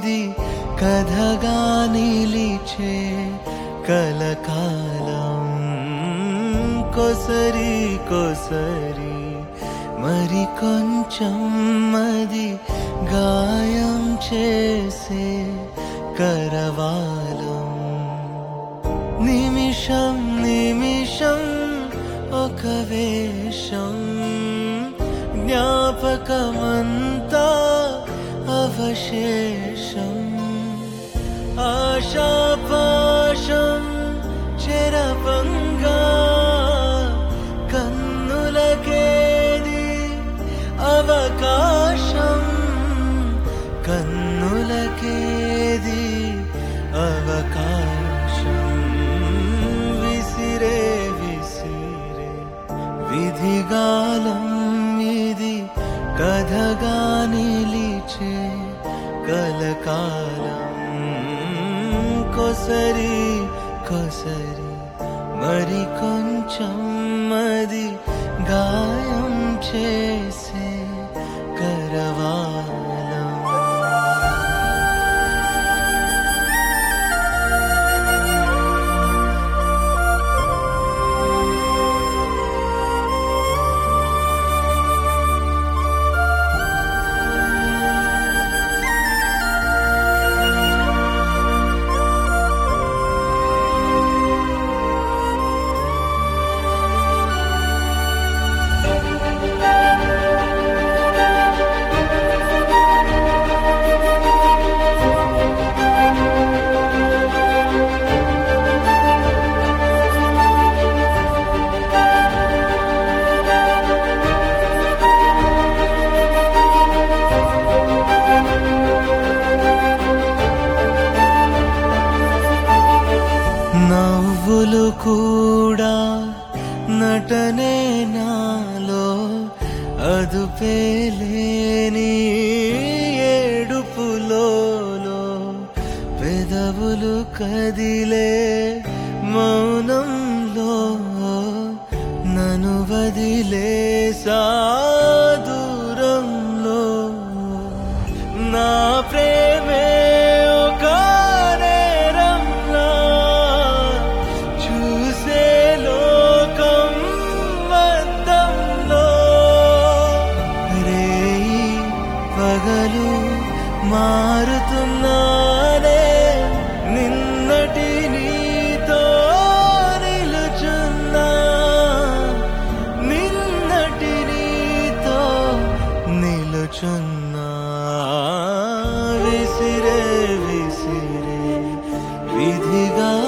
ఇది కథగా నిలిచే కలకాలం కొసరి కొసరి మరి కొంచెం మది గాయం చేసే కరవాలం నిమిషం నిమిషం ఒక వేషం జ్ఞాపకమంతా అవశేషం ఆశాపాశం చెరపంగా కన్నులకేది అవకాశం కన్నులకేది అవకాశం విసిరే విసిరే విధిగాలం ఇది కథగా నిలిచే కలకాలం కొసరి కొసరి మరి కొంచెం మది గాయం చేసే కరవాలం నవ్వులు కూడా నటనే నాలో అదుపేలేని ఏడుపులో పెదవులు కదిలే మౌనంలో నన్ను వదిలేసా దూరంలో నా ప్రేమే ఒక నేరంలా చూసే లోకం వద్దంలో రేయి పగలు మారుతున్నానే నిన్నటి నీతో నిలుచున్నా నిన్నటి నీతో నిలుచున్నా విసిరే విసిరే విధిగా